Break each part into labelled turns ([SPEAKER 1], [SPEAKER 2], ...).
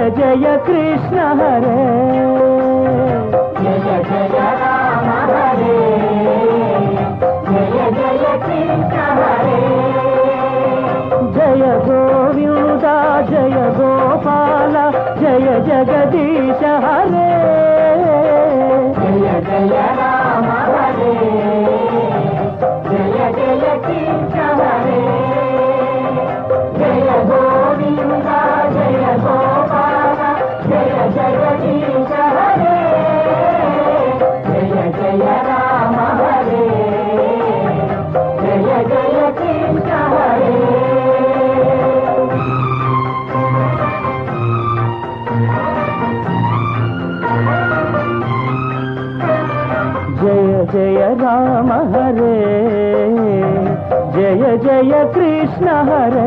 [SPEAKER 1] జయ కృష్ణ హరే
[SPEAKER 2] జయ జయ రామ హరే జయ జయ కృష్ణ హరే
[SPEAKER 1] జయ గోవింద జయ గోపాల జయ జగదీశ హరే
[SPEAKER 2] జయ జయ రామ హరే జయ జయ కృష్ణ హరే జయ గోవింద జయ గోపాల జయ జగదీశ హరే జయ జయ రామ హరే జయ జయ కృష్ణ హరే
[SPEAKER 1] జయ జయ రామ హరే జయ జయ కృష్ణ హరే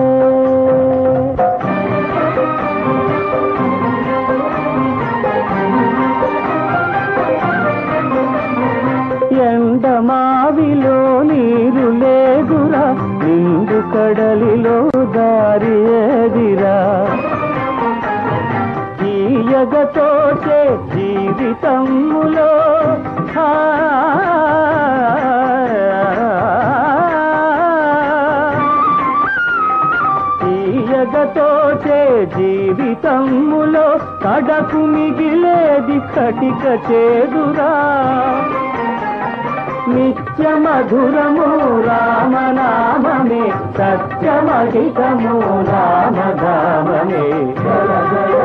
[SPEAKER 1] ఎండమావిలో నీరు లేదురా నిండు కడలిలో దారి ఏదిరా తీయగతోచే జీవితములో ఆ, తీయగతోచే జీవితములో కడకు మిగిలేది కటిక చేదురా నిత్య మధురము రామనామమే సత్యమహితము రామధామమే జయ జయ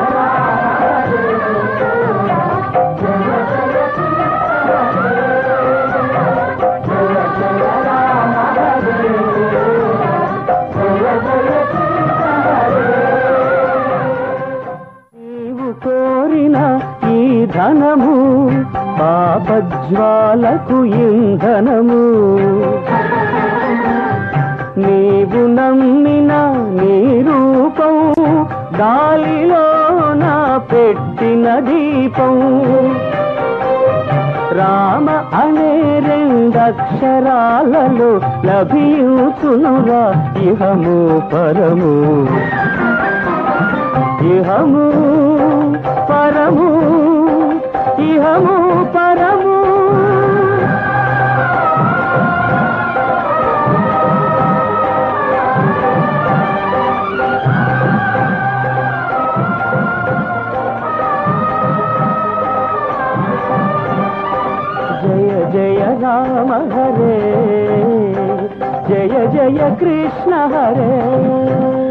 [SPEAKER 1] నీవు కోరిన ఈ ధనము పాపజ్వాలకు ఇంధనము నీవు నమ్మిన నీ రూపం గాలిలో నా పెట్టిన దీపం రామ అనే రెండక్షరాలలో లభించునురా ఇహము పరము ఇహము పరము ఇహము పరము జయ జయ రామ హరే జయ జయ కృష్ణ హరే